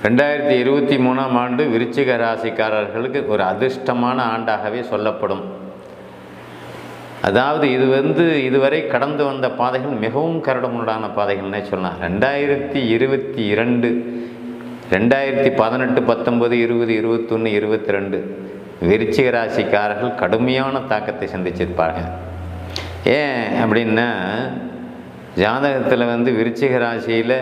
ரெண்டாயிரத்தி இருபத்தி மூணாம் ஆண்டு விருச்சிக ராசிக்காரர்களுக்கு ஒரு அதிர்ஷ்டமான ஆண்டாகவே சொல்லப்படும் அதாவது இது வந்து இதுவரை கடந்து வந்த பாதைகள் மிகவும் கரடுமுரடான பாதைகள்னே சொல்லலாம் ரெண்டாயிரத்தி இருபத்தி இரண்டு ரெண்டாயிரத்தி பதினெட்டு பத்தொன்பது இருபது இருபத்தொன்று இருபத்தி ரெண்டு விருச்சிக ராசிக்காரர்கள் கடுமையான தாக்கத்தை சந்திச்சிருப்பாங்க ஏன் அப்படின்னா ஜாதகத்தில் வந்து விருச்சிக ராசியில்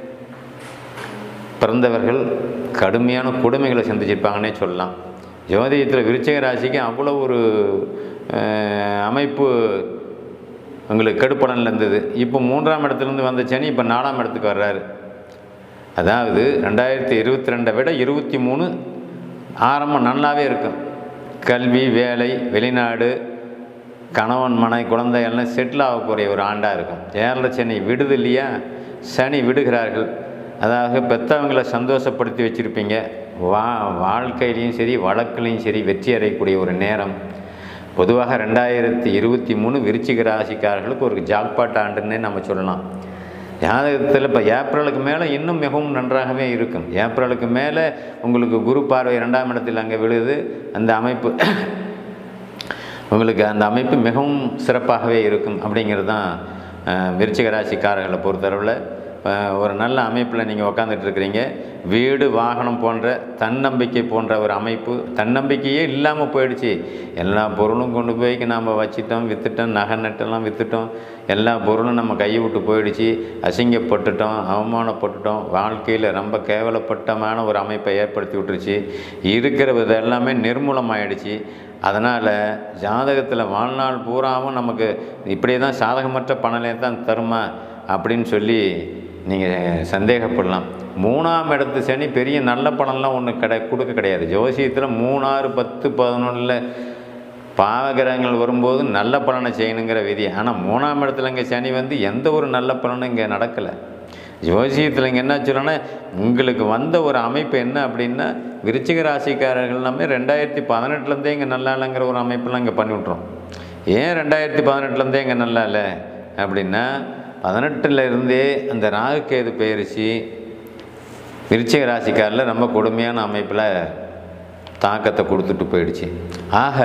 பிறந்தவர்கள் கடுமையான கொடுமைகளை சந்திச்சிருப்பாங்கன்னே சொல்லலாம் ஜோதிடத்தில் விருச்சிக ராசிக்கு அவ்வளோ ஒரு அஹ், அமைப்பு உங்களுக்கு கெடுப்பலனில் இருந்தது இப்போ மூன்றாம் இடத்துலேருந்து வந்த சனி இப்போ நாலாம் இடத்துக்கு வர்றாரு அதாவது ரெண்டாயிரத்தி இருபத்தி ரெண்டை விட இருபத்தி மூணு ஆரம்பம் நல்லாவே இருக்கும் கல்வி வேலை வெளிநாடு கணவன் மனை குழந்தை எல்லாம் செட்டில் ஆகக்கூடிய ஒரு ஆண்டாக இருக்கும் ஏழரை சனி விடுது இல்லையா சனி விடுகிறார்கள் அதாவது பெற்றவங்களை சந்தோஷப்படுத்தி வச்சுருப்பீங்க வா வாழ்க்கையிலையும் சரி வழக்குலையும் சரி வெற்றி அடையக்கூடிய ஒரு நேரம் பொதுவாக ரெண்டாயிரத்தி இருபத்தி மூணு விருச்சிக ராசிக்காரர்களுக்கு ஒரு ஜாக்பாட் ஆண்டுன்னே நம்ம சொல்லலாம் ஜாதகத்தில் இப்போ ஏப்ரலுக்கு மேலே இன்னும் மிகவும் நன்றாகவே இருக்கும் ஏப்ரலுக்கு மேலே உங்களுக்கு குரு பார்வை ரெண்டாம் இடத்தில் அங்கே விழுது அந்த அமைப்பு உங்களுக்கு அந்த அமைப்பு மிகவும் சிறப்பாகவே இருக்கும் அப்படிங்கிறது தான் அஹ், விருச்சிக ராசிக்காரர்களை பொறுத்தளவில் அஹ், ஒரு நல்ல அமைப்பில் நீங்கள் உக்காந்துட்டு இருக்கிறீங்க வீடு வாகனம் போன்ற தன்னம்பிக்கை போன்ற ஒரு அமைப்பு தன்னம்பிக்கையே இல்லாமல் போயிடுச்சு எல்லா பொருளும் கொண்டு போய் நாம் வச்சிட்டோம் விற்றுட்டோம் நகை நட்டெல்லாம் விற்றுட்டோம் எல்லா பொருளும் நம்ம கையை விட்டு போயிடுச்சு அசிங்கப்பட்டுட்டோம் அவமானப்பட்டுட்டோம் வாழ்க்கையில் ரொம்ப கேவலப்பட்டமான ஒரு அமைப்பை ஏற்படுத்தி விட்டுருச்சு இருக்கிறது எல்லாமே நிர்மூலமாயிடுச்சு அதனால் ஜாதகத்தில் வாழ்நாள் பூராவும் நமக்கு இப்படியே தான் சாதகமற்ற பணலே தான் தருமா அப்படின்னு சொல்லி நீங்கள் சந்தேகப்படலாம் மூணாம் இடத்து சனி பெரிய நல்ல பலன்லாம் ஒன்று கிடை கொடுக்க கிடையாது ஜோசியத்தில் மூணாறு பத்து பதினொன்றில் பாவகிரகங்கள் வரும்போது நல்ல பலனை செய்யணுங்கிற விதி ஆனால் மூணாம் இடத்துல இங்கே சனி வந்து எந்த ஒரு நல்ல பலனும் இங்கே நடக்கலை ஜோசியத்தில் இங்கே என்ன சொல்லணும்னா உங்களுக்கு வந்த ஒரு அமைப்பு என்ன அப்படின்னா விருச்சிக ராசிக்காரர்கள் எல்லாமே ரெண்டாயிரத்தி பதினெட்டுலேருந்தே இங்கே நல்லா இல்லைங்கிற ஒரு அமைப்பெல்லாம் இங்கே பண்ணி விட்றோம் ஏன் ரெண்டாயிரத்தி பதினெட்டுலேருந்தே இங்கே நல்லா இல்லை அப்படின்னா பதினெட்டுல இருந்தே அந்த ராகுகேது பயிற்சி விருச்சிக ராசிக்காரில் ரொம்ப கொடுமையான அமைப்பில் தாக்கத்தை கொடுத்துட்டு போயிடுச்சு ஆக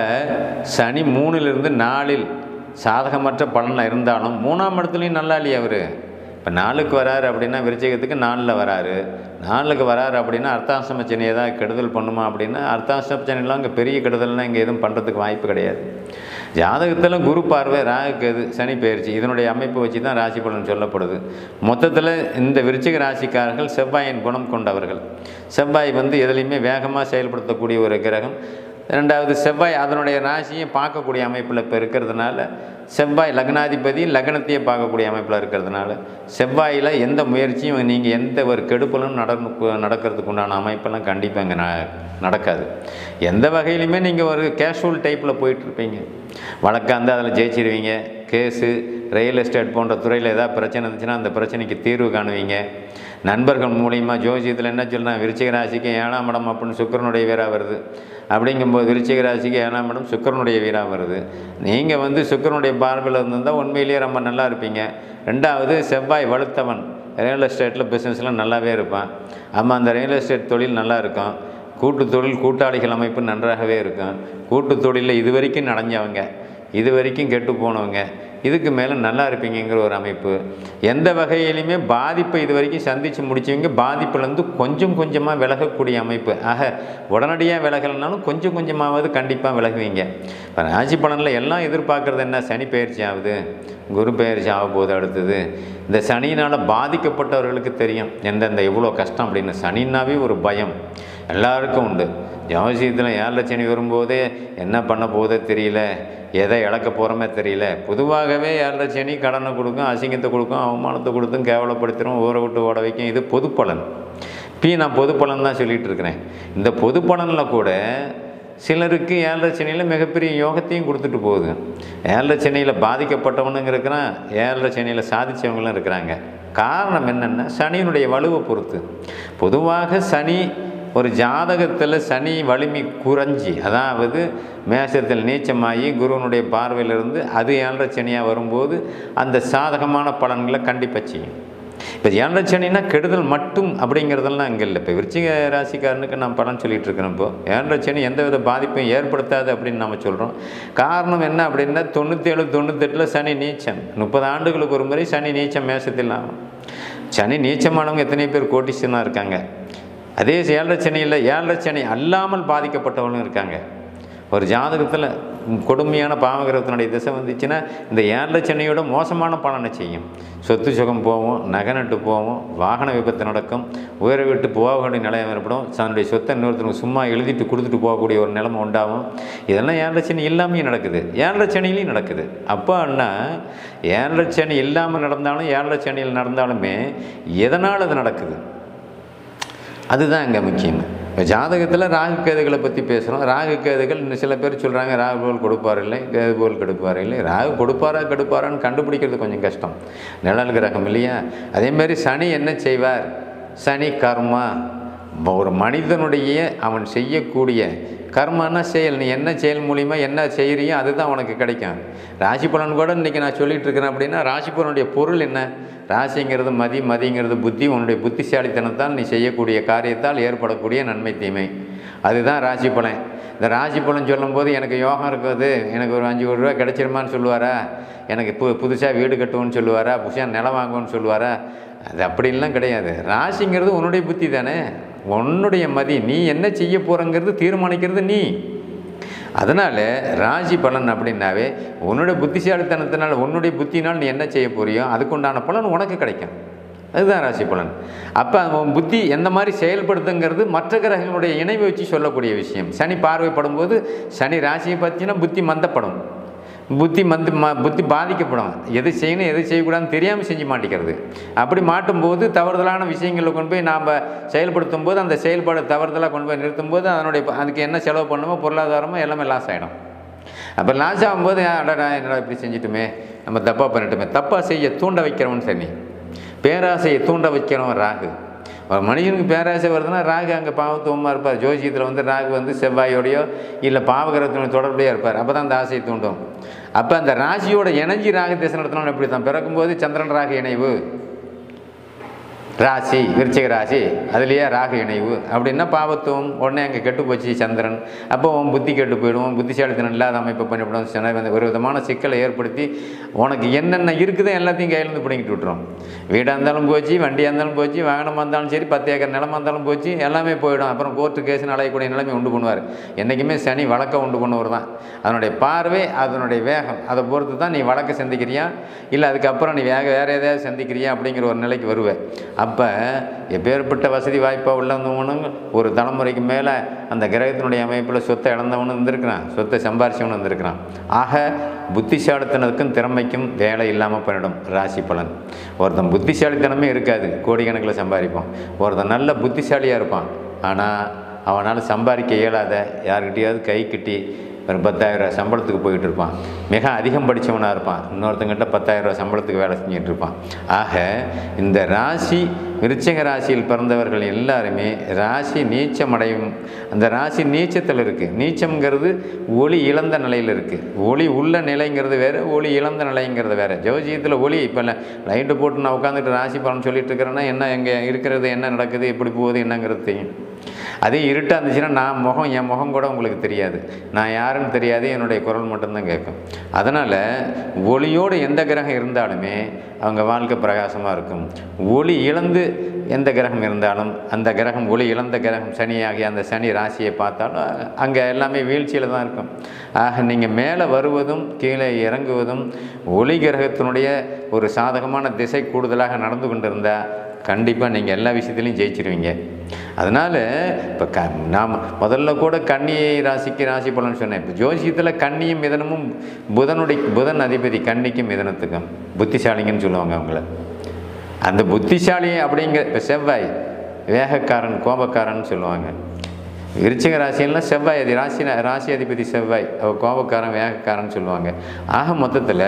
சனி மூணிலிருந்து நாலில் சாதகமற்ற பலனில் இருந்தாலும் மூணாம் இடத்துலையும் நல்லா இல்லையா அவர் இப்போ நாலுக்கு வராரு அப்படின்னா விருச்சிகத்துக்கு நாலில் வராரு நாலுக்கு வராரு அப்படின்னா அர்த்தாசிரம சனி ஏதாவது கெடுதல் பண்ணுமா அப்படின்னா அர்த்தாசிரம சனிலாம் இங்கே பெரிய கெடுதல்லாம் இங்கே எதுவும் பண்ணுறதுக்கு வாய்ப்பு கிடையாது ஜாதகத்தில் குரு பார்வை ராகுக்கு சனி பயிற்சி இதனுடைய அமைப்பு வச்சு தான் ராசி பலன் சொல்லப்படுது மொத்தத்தில் இந்த விருச்சிக ராசிக்காரர்கள் செவ்வாயின் குணம் கொண்டவர்கள் செவ்வாய் வந்து எதுலேயுமே வேகமாக செயல்படுத்தக்கூடிய ஒரு கிரகம் ரெண்டாவது செவ்வாய் அதனுடைய ராசியை பார்க்கக்கூடிய அமைப்பில் இப்போ இருக்கிறதுனால செவ்வாய் லக்னாதிபதி லக்னத்தையே பார்க்கக்கூடிய அமைப்பில் இருக்கிறதுனால செவ்வாயில் எந்த முயற்சியும் நீங்கள் எந்த ஒரு கெடுப்பலும் நட நடக்கிறதுக்கு உண்டான அமைப்பெல்லாம் கண்டிப்பாக இங்கே ந- நடக்காது எந்த வகையிலுமே நீங்கள் ஒரு கேஷுவல் டைப்பில் போயிட்டுருப்பீங்க வழக்காந்து அதில் ஜெயிச்சிருவீங்க கேஸு ரியல் எஸ்டேட் போன்ற துறையில் ஏதாவது பிரச்சனை இருந்துச்சுன்னா அந்த பிரச்சனைக்கு தீர்வு காணுவீங்க நண்பர்கள் மூலிமா ஜோசியத்தில் என்ன சொல்கிறேன் விருச்சிக ராசிக்கு ஏழாம் இடம் அப்படின்னு சுக்கிரனுடைய வீரா வருது அப்படிங்கும்போது விருச்சிக ராசிக்கு ஏழாம் இடம் சுக்கிரனுடைய வீரா வருது நீங்கள் வந்து சுக்கிரனுடைய பார்வையில் இருந்திருந்தால் உண்மையிலேயே ரொம்ப நல்லா இருப்பீங்க ரெண்டாவது செவ்வாய் வலுத்தவன் ரியல் எஸ்டேட்டில் பிஸ்னஸில் நல்லாவே இருப்பான் ஆமாம் அந்த ரியல் எஸ்டேட் தொழில் நல்லா இருக்கும் கூட்டு தொழில் கூட்டாளிகள் அமைப்பு நன்றாகவே இருக்கும் கூட்டு தொழிலில் இது வரைக்கும் நனைஞ்சவங்க இது வரைக்கும் கெட்டு போனவங்க இதுக்கு மேலே நல்லா இருப்பீங்கங்கிற ஒரு அமைப்பு எந்த வகையிலையுமே பாதிப்பை இது வரைக்கும் சந்தித்து முடிச்சவங்க பாதிப்புலேருந்து கொஞ்சம் கொஞ்சமாக விலகக்கூடிய அமைப்பு ஆக உடனடியாக விலகலைனாலும் கொஞ்சம் கொஞ்சமாவது கண்டிப்பாக விலகுவீங்க இப்போ ராசி பலனில் எல்லாம் எதிர்பார்க்குறது என்ன சனி பயிற்சி ஆகுது குரு பயிற்சி ஆக போகுது அடுத்தது இந்த சனியினால் பாதிக்கப்பட்டவர்களுக்கு தெரியும் எந்தெந்த எவ்வளோ கஷ்டம் அப்படின்னு சனின்னாவே ஒரு பயம் எல்லாருக்கும் உண்டு ஜோசியத்தில் ஏழரை சனி வரும்போதே என்ன பண்ண போதோ தெரியல எதை இழக்க போகிறோமே தெரியல பொதுவாகவே ஏழரை சனி கடனை கொடுக்கும் அசிங்கத்தை கொடுக்கும் அவமானத்தை கொடுத்தும் கேவலப்படுத்திடும் ஊரை விட்டு ஓட வைக்கும் இது பொது பலன் இப்போ நான் பொது பலன் தான் சொல்லிகிட்டு இருக்கிறேன் இந்த பொது பலனில் கூட சிலருக்கு ஏழரை சனியில் மிகப்பெரிய யோகத்தையும் கொடுத்துட்டு போகுது ஏழரை சனியில் பாதிக்கப்பட்டவனுங்க இருக்கிறான் ஏழரை சனியில் சாதிச்சவங்களும் இருக்கிறாங்க காரணம் என்னென்னா சனியினுடைய வலுவை பொறுத்து பொதுவாக சனி ஒரு ஜாதகத்தில் சனி வலிமை குறைஞ்சி அதாவது மேசத்தில் நீச்சமாகி குருவனுடைய பார்வையிலிருந்து அது ஏழரை சனியாக வரும்போது அந்த சாதகமான பலன்களை கண்டிப்பாக செய்யும் இப்போ ஏழரை சனின்னா கெடுதல் மட்டும் அப்படிங்கிறதெல்லாம் இங்கே இல்லை இப்போ விருச்சிக ராசிக்காரனுக்கு நான் பலன் சொல்லிட்டு இருக்கிறேன் இப்போ ஏழரை சனி எந்த வித பாதிப்பையும் ஏற்படுத்தாது அப்படின்னு நம்ம சொல்கிறோம் காரணம் என்ன அப்படின்னா தொண்ணூற்றேழு தொண்ணூத்தெட்டில் சனி நீச்சம் முப்பது ஆண்டுகளுக்கு ஒரு முறை சனி நீச்சம் மேசத்தில் ஆகும் சனி நீச்சமானவங்க எத்தனை பேர் கோட்டிஷனாக இருக்காங்க அதே ஏழரை சனியில் ஏழரை சனி அல்லாமல் பாதிக்கப்பட்டவங்களும் இருக்காங்க ஒரு ஜாதகத்தில் கொடுமையான பாவகிரகத்தினுடைய திசை வந்துச்சுன்னா இந்த ஏழரை சனியோட மோசமான பலனை செய்யும் சொத்து சுகம் போவோம் நகை நட்டு போவோம் வாகன விபத்து நடக்கும் உயர விட்டு போக வேண்டிய நிலையம் ஏற்படும் தன்னுடைய சொத்தை இன்னொருத்தருக்கு சும்மா எழுதிட்டு கொடுத்துட்டு போகக்கூடிய ஒரு நிலைமை உண்டாகும் இதெல்லாம் ஏழரை சனி இல்லாமையும் நடக்குது ஏழரை சனிலையும் நடக்குது அப்போ அண்ணா ஏழரை சனி இல்லாமல் நடந்தாலும் ஏழரை சனியில் நடந்தாலுமே எதனால் அது நடக்குது அதுதான் இங்கே முக்கியம் இப்போ ஜாதகத்தில் ராகு கேதுகளை பற்றி பேசுகிறோம் ராகு கேதுகள் இன்னும் சில பேர் சொல்கிறாங்க ராகு போல் கொடுப்பார் இல்லை கேது போல் கெடுப்பார் இல்லை ராகு கொடுப்பாரா கெடுப்பாரான்னு கண்டுபிடிக்கிறது கொஞ்சம் கஷ்டம் நிழல் கிரகம் இல்லையா அதேமாரி சனி என்ன செய்வார் சனி கர்மா ஒரு மனிதனுடைய அவன் செய்யக்கூடிய கர்மன்னா செயல் நீ என்ன செயல் மூலிமா என்ன செய்கிறியோ அதுதான் உனக்கு கிடைக்கும் ராசி பலன் கூட இன்றைக்கி நான் சொல்லிட்டு இருக்கிறேன் அப்படின்னா ராசி பலனுடைய பொருள் என்ன ராசிங்கிறது மதி மதிங்கிறது புத்தி உன்னுடைய புத்திசாலித்தனத்தால் நீ செய்யக்கூடிய காரியத்தால் ஏற்படக்கூடிய நன்மை தீமை அதுதான் ராசி பலன் இந்த ராசி பலன் சொல்லும்போது எனக்கு யோகம் இருக்குது எனக்கு ஒரு அஞ்சு கோடி ரூபா கிடைச்சிருமான்னு சொல்லுவாரா எனக்கு பு புதுசாக வீடு கட்டுவோன்னு சொல்லுவாரா புதுசாக நிலம் வாங்குவோன்னு சொல்லுவாரா அது அப்படிலாம் கிடையாது ராசிங்கிறது உன்னுடைய புத்தி தானே உன்னுடைய மதி நீ என்ன செய்ய போகிறங்கிறது தீர்மானிக்கிறது நீ அதனால் ராசி பலன் அப்படின்னாவே உன்னுடைய புத்திசாலித்தனத்தினால் உன்னுடைய புத்தினால் நீ என்ன செய்ய போறியோ அதுக்குண்டான பலன் உனக்கு கிடைக்கும் அதுதான் ராசி பலன் அப்போ உன் புத்தி எந்த மாதிரி செயல்படுத்துங்கிறது மற்ற கிரகங்களுடைய இணைவை வச்சு சொல்லக்கூடிய விஷயம் சனி பார்வைப்படும் போது சனி ராசியை பார்த்தீங்கன்னா புத்தி மந்தப்படும் புத்தி மந்து ம புத்தி பாதிக்கப்படும் எது செய்யணும் எது செய்யக்கூடாதுன்னு தெரியாமல் செஞ்சு மாட்டிக்கிறது அப்படி மாட்டும்போது தவறுதலான விஷயங்களை கொண்டு போய் நாம் செயல்படுத்தும் போது அந்த செயல்பாடு தவறுதலாக கொண்டு போய் நிறுத்தும் போது அதனுடைய ப- அதுக்கு என்ன செலவு பண்ணுமோ பொருளாதாரமோ எல்லாமே லாஸ் ஆகிடும் அப்போ லாஸ் ஆகும்போது அடடா என்னடா இப்படி செஞ்சிட்டுமே நம்ம தப்பாக பண்ணிட்டோமே தப்பாக செய்ய தூண்ட வைக்கிறவன் சனி பேராசையை தூண்ட வைக்கிறவன் ராகு ஒரு மனுஷனுக்கு பேராசை வருதுன்னா ராகு அங்கே பாவத்துவமாக இருப்பார் ஜோசியத்தில் வந்து ராகு வந்து செவ்வாயோடையோ இல்லை பாவகிரகத்தினுடைய தொடர்புடையாக இருப்பார் அப்போ தான் அந்த ஆசையை தூண்டும் அப்போ அந்த ராசியோட இணைஞ்சி ராகு திசை நடத்தினோம் எப்படி தான் பிறக்கும்போது சந்திரன் ராகு இணைவு ராசி விருச்சிக ராசி அதுலேயே ராகு இணைவு அப்படின்னா பாவத்துவம் உடனே அங்கே கெட்டு போச்சு சந்திரன் அப்போ உன் புத்தி கெட்டு போயிடும் உன் புத்திசாலித்தனம் இல்லாத அமைப்பு பண்ணிவிடும் சனி வந்து ஒரு விதமான சிக்கலை ஏற்படுத்தி உனக்கு என்னென்ன இருக்குதோ எல்லாத்தையும் கையிலேருந்து பிடிங்கிட்டு விட்டுரும் வீடாக இருந்தாலும் போச்சு வண்டியாக இருந்தாலும் போச்சு வாகனமாக இருந்தாலும் சரி பத்து ஏக்கர் நிலமாக இருந்தாலும் போச்சு எல்லாமே போயிடும் அப்புறம் கோர்ட்டு கேஸ்னு அலையக்கூடிய நிலைமை உண்டு பண்ணுவார் என்றைக்குமே சனி வழக்க உண்டு பண்ணுவர் தான் அதனுடைய பார்வை அதனுடைய வேகம் அதை பொறுத்து தான் நீ வழக்க சந்திக்கிறியா இல்லை அதுக்கப்புறம் நீ வேக வேறு எதையாவது சந்திக்கிறியா அப்படிங்கிற ஒரு நிலைக்கு வருவேன் அப்போ எப்பேற்பட்ட வசதி வாய்ப்பாக உள்ளவனும் ஒரு தலைமுறைக்கு மேலே அந்த கிரகத்தினுடைய அமைப்பில் சொத்தை இழந்தவனும் இருந்திருக்கிறான் சொத்தை சம்பாரிச்சவனும் இருந்திருக்கிறான் ஆக புத்திசாலித்தனத்துக்கும் திறமைக்கும் வேலை இல்லாமல் பண்ணிடும் ராசி பலன் ஒருத்தன் புத்திசாலித்தனமே இருக்காது கோடிக்கணக்கில் சம்பாதிப்பான் ஒருத்தன் நல்ல புத்திசாலியாக இருப்பான் ஆனால் அவனால் சம்பாதிக்க இயலாத யார்கிட்டயாவது கை கட்டி ஒரு பத்தாயிரம் ரூபாய் சம்பளத்துக்கு போயிட்டு இருப்பான் மிக அதிகம் படித்தவனாக இருப்பான் இன்னொருத்தங்கிட்ட பத்தாயிரம் ரூபாய் சம்பளத்துக்கு வேலை செஞ்சுட்டு இருப்பான் ஆக இந்த ராசி விருச்சிக ராசியில் பிறந்தவர்கள் எல்லாருமே ராசி நீச்சம் அடையும் அந்த ராசி நீச்சத்தில் இருக்குது நீச்சம்ங்கிறது ஒளி இழந்த நிலையில் இருக்குது ஒளி உள்ள நிலைங்கிறது வேறு ஒளி இழந்த நிலைங்கிறது வேறு ஜோசியத்தில் ஒளி இப்போ லைட்டு போட்டு நான் உட்காந்துட்டு ராசி பலன் சொல்லிட்டு இருக்கிறேன்னா என்ன எங்கே இருக்கிறது என்ன நடக்குது எப்படி போகுது என்னங்கிறது தெரியும் அதே இருட்டாக இருந்துச்சுன்னா நான் முகம் என் முகம் கூட உங்களுக்கு தெரியாது நான் யாருன்னு தெரியாது என்னுடைய குரல் மட்டும்தான் கேட்கும் அதனால் ஒளியோடு எந்த கிரகம் இருந்தாலுமே அவங்க வாழ்க்கை பிரகாசமாக இருக்கும் ஒளி இழந்து எந்த கிரகம் இருந்தாலும் அந்த கிரகம் ஒளி இழந்த கிரகம் சனியாகி அந்த சனி ராசியை பார்த்தாலும் அங்கே எல்லாமே வீழ்ச்சியில் தான் இருக்கும் ஆக நீங்கள் மேலே வருவதும் கீழே இறங்குவதும் ஒளி கிரகத்தினுடைய ஒரு சாதகமான திசை கூடுதலாக நடந்து கொண்டிருந்தால் கண்டிப்பாக நீங்கள் எல்லா விஷயத்துலையும் ஜெயிச்சிருவீங்க அதனால் இப்போ க நாம் முதல்ல கூட கன்னி ராசிக்கு ராசி பலன் சொன்னேன் இப்போ ஜோசியத்தில் கன்னியும் மிதனமும் புதனுடைய புதன் அதிபதி கன்னிக்கும் மிதனத்துக்கும் புத்திசாலிங்கன்னு சொல்லுவாங்க அவங்கள அந்த புத்திசாலி அப்படிங்கிற இப்போ செவ்வாய் வேகக்காரன் கோபக்காரன் சொல்லுவாங்க விருச்சிக ராசியெல்லாம் செவ்வாய் அதி ராசி ராசி அதிபதி செவ்வாய் அவர் கோபக்காரன் வேகக்காரன் சொல்லுவாங்க ஆக மொத்தத்தில்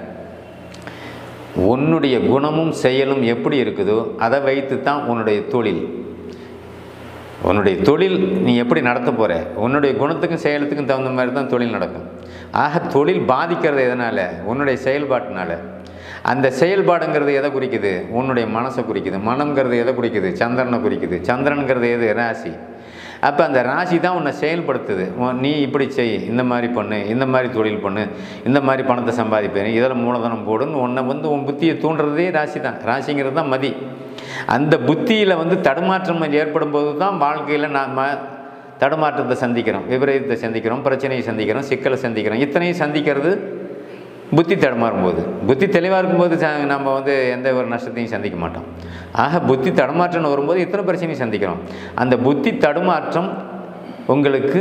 உன்னுடைய குணமும் செயலும் எப்படி இருக்குதோ அதை வைத்து தான் உன்னுடைய தொழில் உன்னுடைய தொழில் நீ எப்படி நடத்த போகிற உன்னுடைய குணத்துக்கும் செயலுக்கும் தகுந்த மாதிரி தான் தொழில் நடக்கும் ஆக தொழில் பாதிக்கிறது எதனால் உன்னுடைய செயல்பாட்டினால அந்த செயல்பாடுங்கிறது எதை குறிக்குது உன்னுடைய மனசை குறிக்குது மனம்ங்கிறது எதை குறிக்குது சந்திரனை குறிக்குது சந்திரனுங்கிறது எது ராசி அப்போ அந்த ராசி தான் உன்னை செயல்படுத்துது உன் நீ இப்படி செய் இந்த மாதிரி பண்ணு இந்த மாதிரி தொழில் பண்ணு இந்த மாதிரி பணத்தை சம்பாதிப்பேன் இதில் மூலதனம் போடுன்னு உன்னை வந்து உன் புத்தியை தூண்டுறதே ராசி தான் ராசிங்கிறது தான் மதி அந்த புத்தியில் வந்து தடுமாற்றம் ஏற்படும் போது தான் வாழ்க்கையில் நாம் தடுமாற்றத்தை சந்திக்கிறோம் விபரீதத்தை சந்திக்கிறோம் பிரச்சனையை சந்திக்கிறோம் சிக்கலை சந்திக்கிறோம் இத்தனையும் சந்திக்கிறது புத்தி தடுமாறும் போது புத்தி தெளிவாக இருக்கும்போது ச- நம்ம வந்து எந்த ஒரு நஷ்டத்தையும் சந்திக்க மாட்டோம் ஆக புத்தி தடுமாற்றம் வரும்போது இத்தனை பிரச்சனையும் சந்திக்கிறோம் அந்த புத்தி தடுமாற்றம் உங்களுக்கு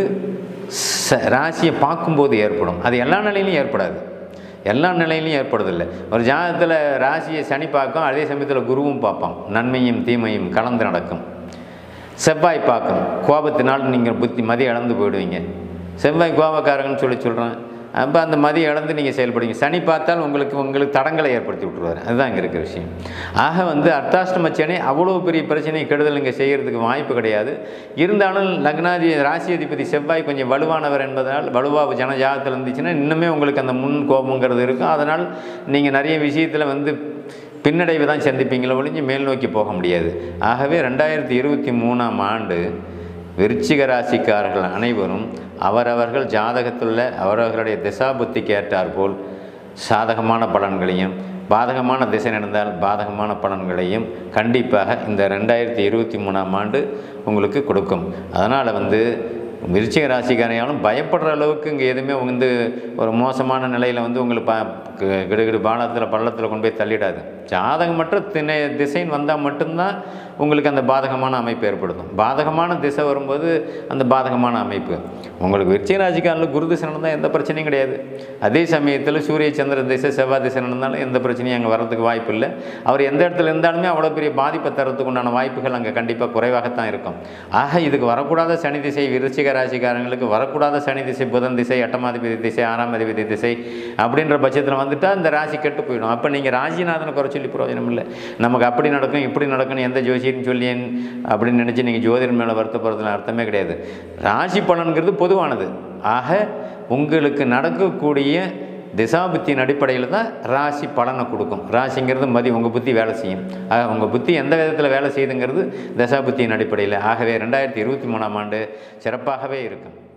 ச ராசியை பார்க்கும்போது ஏற்படும் அது எல்லா நிலையிலையும் ஏற்படாது எல்லா நிலையிலையும் ஏற்படுறதில்லை ஒரு ஜாதகத்தில் ராசியை சனி பார்க்கும் அதே சமயத்தில் குருவும் பார்ப்பான் நன்மையும் தீமையும் கலந்து நடக்கும் செவ்வாய் பார்க்கும் கோபத்தினால் நீங்கள் புத்தி மதி இழந்து போயிடுவீங்க செவ்வாய் கோபக்காரங்கன்னு சொல்லி சொல்கிறேன் அப்போ அந்த மதி இழந்து நீங்கள் செயல்படுவீங்க சனி பார்த்தால் உங்களுக்கு உங்களுக்கு தடங்களை ஏற்படுத்தி விட்ருவார் அதுதான் இங்கே இருக்கிற விஷயம் ஆக வந்து அர்த்தாஷ்டம சனி அவ்வளோ பெரிய பிரச்சனை கெடுதல் இங்கே செய்கிறதுக்கு வாய்ப்பு கிடையாது இருந்தாலும் லக்னாதி ராசி அதிபதி செவ்வாய் கொஞ்சம் வலுவானவர் என்பதனால் வலுவாக ஜனஜாதத்தில் இருந்துச்சுன்னா இன்னுமே உங்களுக்கு அந்த முன் கோபங்கிறது இருக்கும் அதனால் நீங்கள் நிறைய விஷயத்தில் வந்து பின்னடைவு தான் சந்திப்பீங்களோ ஒழிஞ்சு மேல் நோக்கி போக முடியாது ஆகவே ரெண்டாயிரத்தி இருபத்தி மூணாம் ஆண்டு விருச்சிக ராசிக்காரர்கள் அனைவரும் அவரவர்கள் ஜாதகத்துள்ள அவரவர்களுடைய திசா புத்திக்கு ஏற்றாற்போல் சாதகமான பலன்களையும் பாதகமான திசை நடந்தால் பாதகமான பலன்களையும் கண்டிப்பாக இந்த ரெண்டாயிரத்தி இருபத்தி மூணாம் ஆண்டு உங்களுக்கு கொடுக்கும் அதனால் வந்து விருச்சிக ராசிக்காரையாலும் பயப்படுற அளவுக்கு இங்கே எதுவுமே வந்து ஒரு மோசமான நிலையில் வந்து உங்களுக்கு ப கு- கிடுகிடு பாலத்தில் பள்ளத்தில் கொண்டு போய் தள்ளிடாது ஜாதகமற்ற திணை திசைன்னு வந்தால் மட்டும்தான் உங்களுக்கு அந்த பாதகமான அமைப்பு ஏற்படுத்தும் பாதகமான திசை வரும்போது அந்த பாதகமான அமைப்பு உங்களுக்கு விருச்சிக ராசிக்காரில் குரு திசை நடந்தால் எந்த பிரச்சனையும் கிடையாது அதே சமயத்தில் சூரிய சந்திர திசை செவ்வாய் திசை நடந்தாலும் எந்த பிரச்சனையும் அங்கே வர்றதுக்கு வாய்ப்பு இல்லை அவர் எந்த இடத்துல இருந்தாலுமே அவ்வளோ பெரிய பாதிப்பை தரத்துக்கு உண்டான வாய்ப்புகள் அங்கே கண்டிப்பாக குறைவாகத்தான் இருக்கும் ஆக இதுக்கு வரக்கூடாத சனி திசை விருச்சிக ராசிக்காரங்களுக்கு வரக்கூடாத சனி திசை புதன் திசை எட்டமாதிபதி திசை ஆறாம் அதிபதி திசை அப்படின்ற பட்சத்தில் வந்துட்டால் இந்த ராசி கெட்டு போயிடும் அப்போ நீங்கள் ராசிநாதனை குறை சொல்லி பிரயோஜனம் இல்லை நமக்கு அப்படி நடக்கும் இப்படி நடக்கும்னு எந்த ஜோசியர்னு சொல்லி அப்படின்னு நினச்சி நீங்கள் ஜோதிடர் மேலே வருத்தப்படுறதுல அர்த்தமே கிடையாது ராசி பலன்கிறது பொதுவானது ஆக உங்களுக்கு நடக்கக்கூடிய திசாபுத்தியின் அடிப்படையில் தான் ராசி பலனை கொடுக்கும் ராசிங்கிறது மதி உங்கள் புத்தி வேலை செய்யும் ஆக உங்கள் புத்தி எந்த விதத்தில் வேலை செய்யுதுங்கிறது தசாபுத்தியின் அடிப்படையில் ஆகவே ரெண்டாயிரத்தி இருபத்தி மூணாம் ஆண்டு சிறப்பாகவே இருக்கும்